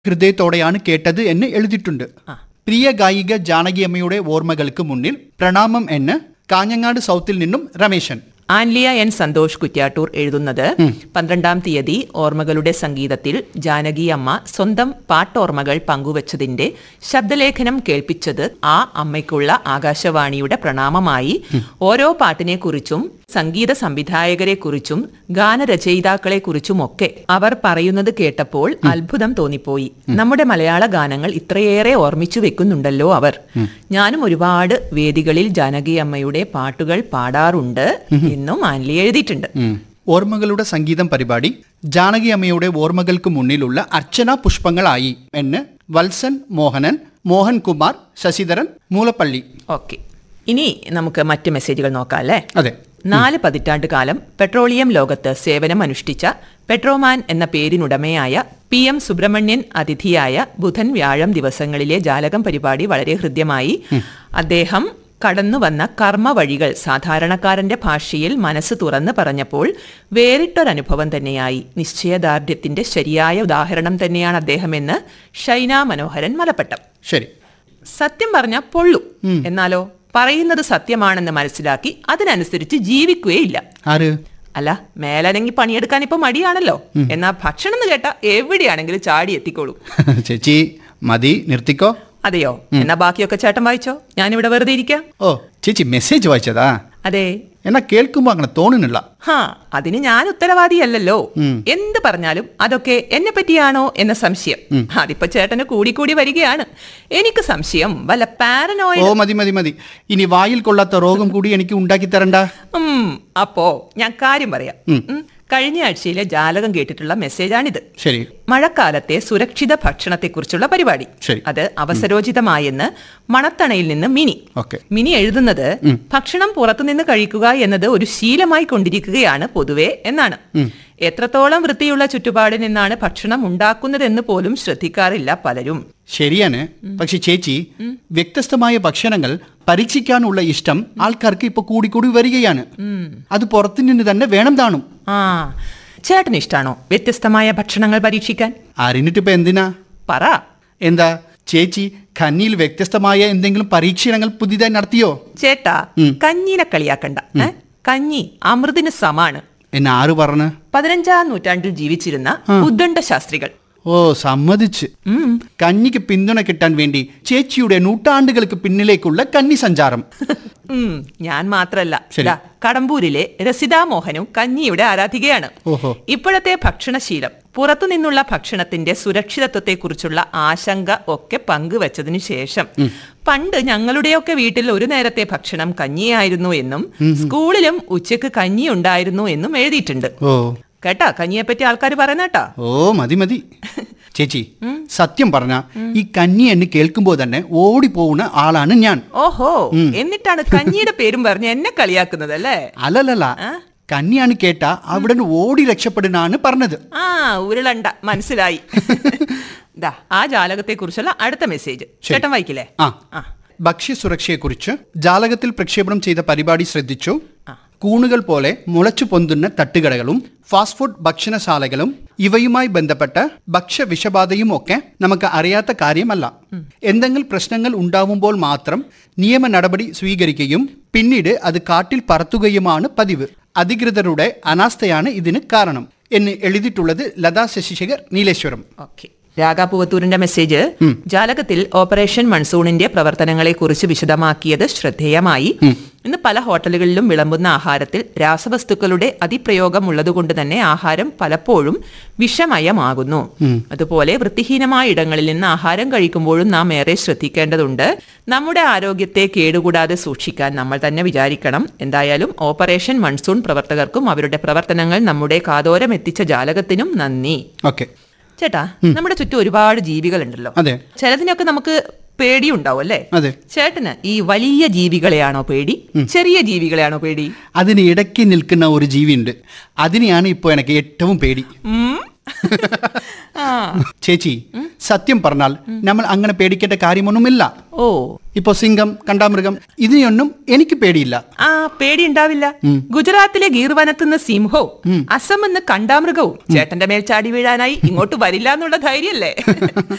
ഹൃദയത്തോടെയാണ് കേട്ടത് എന്ന് എഴുതിയിട്ടുണ്ട് പ്രിയ ഗായിക ജാനകിയമ്മയുടെ ഓർമ്മകൾക്ക് മുന്നിൽ പ്രണാമം എന്ന് കാഞ്ഞങ്ങാട് സൗത്തിൽ നിന്നും രമേശൻ ആൻലിയ എൻ സന്തോഷ് കുറ്റ്യാട്ടൂർ എഴുതുന്നത് പന്ത്രണ്ടാം തീയതി ഓർമ്മകളുടെ സംഗീതത്തിൽ ജാനകി അമ്മ സ്വന്തം പാട്ടോർമ്മകൾ പങ്കുവച്ചതിന്റെ ശബ്ദലേഖനം കേൾപ്പിച്ചത് ആ അമ്മയ്ക്കുള്ള ആകാശവാണിയുടെ പ്രണാമമായി ഓരോ പാട്ടിനെ കുറിച്ചും സംഗീത സംവിധായകരെ കുറിച്ചും ഗാനരചയിതാക്കളെ കുറിച്ചുമൊക്കെ അവർ പറയുന്നത് കേട്ടപ്പോൾ അത്ഭുതം തോന്നിപ്പോയി നമ്മുടെ മലയാള ഗാനങ്ങൾ ഇത്രയേറെ ഓർമ്മിച്ചു വെക്കുന്നുണ്ടല്ലോ അവർ ഞാനും ഒരുപാട് വേദികളിൽ ജാനകി അമ്മയുടെ പാട്ടുകൾ പാടാറുണ്ട് എന്നും ആൻലി എഴുതിയിട്ടുണ്ട് ഉം. ഓർമ്മകളുടെ സംഗീതം പരിപാടി ജാനകി അമ്മയുടെ ഓർമ്മകൾക്ക് മുന്നിലുള്ള അർച്ചന പുഷ്പങ്ങളായി എന്ന് വത്സൻ മോഹനൻ മോഹൻകുമാർ ശശിധരൻ മൂലപ്പള്ളി ഓക്കെ ഇനി നമുക്ക് മറ്റ് മെസ്സേജുകൾ നോക്കാം അല്ലേ അതെ നാല് പതിറ്റാണ്ട് കാലം പെട്രോളിയം ലോകത്ത് സേവനം അനുഷ്ഠിച്ച പെട്രോമാൻ എന്ന പേരിനുടമയായ പി എം സുബ്രഹ്മണ്യൻ അതിഥിയായ ബുധൻ വ്യാഴം ദിവസങ്ങളിലെ ജാലകം പരിപാടി വളരെ ഹൃദ്യമായി അദ്ദേഹം കടന്നു വന്ന കർമ്മ വഴികൾ സാധാരണക്കാരന്റെ ഭാഷയിൽ മനസ്സ് തുറന്ന് പറഞ്ഞപ്പോൾ വേറിട്ടൊരനുഭവം തന്നെയായി നിശ്ചയദാർഢ്യത്തിന്റെ ശരിയായ ഉദാഹരണം തന്നെയാണ് അദ്ദേഹമെന്ന് ഷൈന മനോഹരൻ മലപ്പട്ടം ശരി സത്യം പറഞ്ഞ പൊള്ളു എന്നാലോ പറയുന്നത് സത്യമാണെന്ന് മനസ്സിലാക്കി അതിനനുസരിച്ച് ജീവിക്കുകയില്ല ആര് അല്ല മേലനങ്ങി പണിയെടുക്കാൻ ഇപ്പൊ മടിയാണല്ലോ എന്നാ ഭക്ഷണം എന്ന് കേട്ടാ എവിടെയാണെങ്കിലും ചാടി എത്തിക്കോളൂ ചേച്ചി മതി നിർത്തിക്കോ അതെയോ എന്നാ ബാക്കിയൊക്കെ ചേട്ടൻ വായിച്ചോ ഞാനിവിടെ വെറുതെ ഇരിക്കാം ഓ ചേച്ചി മെസ്സേജ് വായിച്ചതാ അതെ എന്നാ കേൾക്കുമ്പോ അങ്ങനെ തോന്നുന്നില്ല ഹാ അതിന് ഞാൻ ഉത്തരവാദിയല്ലല്ലോ എന്ത് പറഞ്ഞാലും അതൊക്കെ എന്നെ പറ്റിയാണോ എന്ന സംശയം അതിപ്പോ ചേട്ടന് കൂടിക്കൂടി വരികയാണ് എനിക്ക് സംശയം വല്ല ഓ പാരനോയിഡ് മതി മതി മതി ഇനി വായിൽ കൊള്ളാത്ത രോഗം കൂടി എനിക്ക് ഉണ്ടാക്കി തരണ്ട ഉം, അപ്പോ ഞാൻ കാര്യം പറയാം ഉം, കഴിഞ്ഞ ആഴ്ചയിലെ ജാലകം കേട്ടിട്ടുള്ള മെസ്സേജാണിത് ശരി മഴക്കാലത്തെ സുരക്ഷിത ഭക്ഷണത്തെക്കുറിച്ചുള്ള പരിപാടി ശരി. അത് അവസരോചിതമായെന്ന് മണത്തണയിൽ നിന്ന് മിനി ഓക്കെ മിനി എഴുതുന്നത് ഭക്ഷണം പുറത്തുനിന്ന് കഴിക്കുക എന്നത് ഒരു ശീലമായി കൊണ്ടിരിക്കുകയാണ് പൊതുവെ എന്നാണ് എത്രത്തോളം വൃത്തിയുള്ള ചുറ്റുപാടിൽ നിന്നാണ് ഭക്ഷണം ഉണ്ടാക്കുന്നതെന്ന് പോലും ശ്രദ്ധിക്കാറില്ല പലരും ശരിയാണ് പക്ഷെ ചേച്ചി വ്യത്യസ്തമായ ഭക്ഷണങ്ങൾ പരീക്ഷിക്കാനുള്ള ഇഷ്ടം ആൾക്കാർക്ക് ഇപ്പൊ കൂടിക്കൂടി വരികയാണ് അത് പുറത്തു നിന്ന് തന്നെ വേണം താണും ആ ചേട്ടന് ഇഷ്ടാണോ വ്യത്യസ്തമായ ഭക്ഷണങ്ങൾ പരീക്ഷിക്കാൻ അറിഞ്ഞിട്ടിപ്പോ എന്തിനാ പറ എന്താ ചേച്ചി ഖന്നിയിൽ വ്യത്യസ്തമായ എന്തെങ്കിലും പരീക്ഷണങ്ങൾ പുതിയതായി നടത്തിയോ ചേട്ടാ കഞ്ഞീനെ കളിയാക്കണ്ട ഏ? കഞ്ഞി അമൃതിന് സമാണ് എന്നെ ആര് പറഞ്ഞ് പതിനഞ്ചാം നൂറ്റാണ്ടിൽ ജീവിച്ചിരുന്ന ഉദ്ദണ്ഡ ശാസ്ത്രികൾ ഓ സമ്മതിച്ച് കന്നിക്ക് പിന്തുണ കിട്ടാൻ വേണ്ടി ചേച്ചിയുടെ നൂറ്റാണ്ടുകൾക്ക് പിന്നിലേക്കുള്ള കന്നി സഞ്ചാരം ഉം, ഞാൻ മാത്രല്ല ശരി. ദാ, കടമ്പൂരിലെ രസിതാ മോഹനും കഞ്ഞിയുടെ ആരാധികയാണ് ഓഹോ. ഇപ്പോഴത്തെ ഭക്ഷണശീലം പുറത്തുനിന്നുള്ള ഭക്ഷണത്തിന്റെ സുരക്ഷിതത്വത്തെക്കുറിച്ചുള്ള ആശങ്ക ഒക്കെ പങ്കുവച്ചതിനു ശേഷം പണ്ട് ഞങ്ങളുടെയൊക്കെ വീട്ടിൽ ഒരു നേരത്തെ ഭക്ഷണം കഞ്ഞിയായിരുന്നു എന്നും സ്കൂളിലും ഉച്ചക്ക് കഞ്ഞി ഉണ്ടായിരുന്നു എന്നും എഴുതിയിട്ടുണ്ട് ഓ കേട്ടാ കഞ്ഞിയെപ്പറ്റി ആൾക്കാർ പറയുന്നേട്ടാ ഓ മതി മതി ചേച്ചി സത്യം പറഞ്ഞ ഈ കന്നി എന്ന് കേൾക്കുമ്പോൾ തന്നെ ഓടിപ്പോകുന്ന ആളാണ് ഞാൻ ഓഹോ എന്നിട്ടാണ് കഞ്ഞിയുടെ പേരും പറഞ്ഞ് എന്നെ കളിയാക്കുന്നത് അല്ലേ അല്ലല്ലല്ല കന്നിയാണ് കേട്ട അവിടെ നിന്ന് ഓടി രക്ഷപ്പെടുന്നാണ് പറഞ്ഞത് ആ ഉരുളണ്ട മനസ്സിലായി ദാ ആ ജാലകത്തെ കുറിച്ചുള്ള അടുത്ത മെസ്സേജ് ചേട്ടൻ വായിക്കില്ലേ ആ ഭക്ഷ്യസുരക്ഷയെക്കുറിച്ച് ജാലകത്തിൽ പ്രക്ഷേപണം ചെയ്ത പരിപാടി ശ്രദ്ധിച്ചു കൂണുകൾ പോലെ മുളച്ചു പൊന്തുന്ന തട്ടുകടകളും ഫാസ്റ്റ് ഫുഡ് ഭക്ഷണശാലകളും ഇവയുമായി ബന്ധപ്പെട്ട ഭക്ഷ്യ വിഷബാധയും ഒക്കെ നമുക്ക് അറിയാത്ത കാര്യമല്ല എന്തെങ്കിലും പ്രശ്നങ്ങൾ ഉണ്ടാവുമ്പോൾ മാത്രം നിയമ നടപടി സ്വീകരിക്കുകയും പിന്നീട് അത് കാട്ടിൽ പറത്തുകയുമാണ് പതിവ് അധികൃതരുടെ അനാസ്ഥയാണ് ഇതിന് കാരണം എന്ന് എഴുതിയിട്ടുള്ളത് ലതാ ശശിശേഖർ നീലേശ്വരം ഓക്കെ രാഗാപൂവത്തൂരിന്റെ മെസ്സേജ് ജാലകത്തിൽ ഓപ്പറേഷൻ മൺസൂണിന്റെ പ്രവർത്തനങ്ങളെ കുറിച്ച് വിശദമാക്കിയത് ശ്രദ്ധേയമായി ഇന്ന് പല ഹോട്ടലുകളിലും വിളമ്പുന്ന ആഹാരത്തിൽ രാസവസ്തുക്കളുടെ അതിപ്രയോഗം ഉള്ളതുകൊണ്ട് തന്നെ ആഹാരം പലപ്പോഴും വിഷമയമാകുന്നു അതുപോലെ വൃത്തിഹീനമായ ഇടങ്ങളിൽ നിന്ന് ആഹാരം കഴിക്കുമ്പോഴും നാം ഏറെ ശ്രദ്ധിക്കേണ്ടതുണ്ട് നമ്മുടെ ആരോഗ്യത്തെ കേടുകൂടാതെ സൂക്ഷിക്കാൻ നമ്മൾ തന്നെ വിചാരിക്കണം എന്തായാലും ഓപ്പറേഷൻ മൺസൂൺ പ്രവർത്തകർക്കും അവരുടെ പ്രവർത്തനങ്ങൾ നമ്മുടെ കാതോരം എത്തിച്ച ജാലകത്തിനും നന്ദി ഓക്കെ ചേട്ടാ നമ്മുടെ ചുറ്റും ഒരുപാട് ജീവികളുണ്ടല്ലോ അതെ ചിലതിനൊക്കെ നമുക്ക് പേടിയുണ്ടാവും അല്ലേ അതെ ചേട്ടന് ഈ വലിയ ജീവികളെയാണോ പേടി ചെറിയ ജീവികളെയാണോ പേടി അതിന് ഇടയ്ക്ക് നിൽക്കുന്ന ഒരു ജീവിയുണ്ട് അതിനെയാണ് ഇപ്പോൾ എനിക്ക് ഏറ്റവും പേടി ഉം. ആ ചേച്ചി സത്യം പറഞ്ഞാൽ നമ്മൾ അങ്ങനെ പേടിക്കേണ്ട കാര്യമൊന്നുമില്ല ഓ ഇപ്പൊ സിംഹം കണ്ടാമൃഗം ഇതിനെയൊന്നും എനിക്ക് പേടിയില്ല ആ പേടി ഉണ്ടാവില്ല ഗുജറാത്തിലെ ഗീർവനത്തുനിന്ന് സിംഹവും അസം എന്ന് കണ്ടാമൃഗവും ചേട്ടന്റെ മേൽ ചാടി വീഴാനായി ഇങ്ങോട്ട് വരില്ല എന്നുള്ള ധൈര്യല്ലേ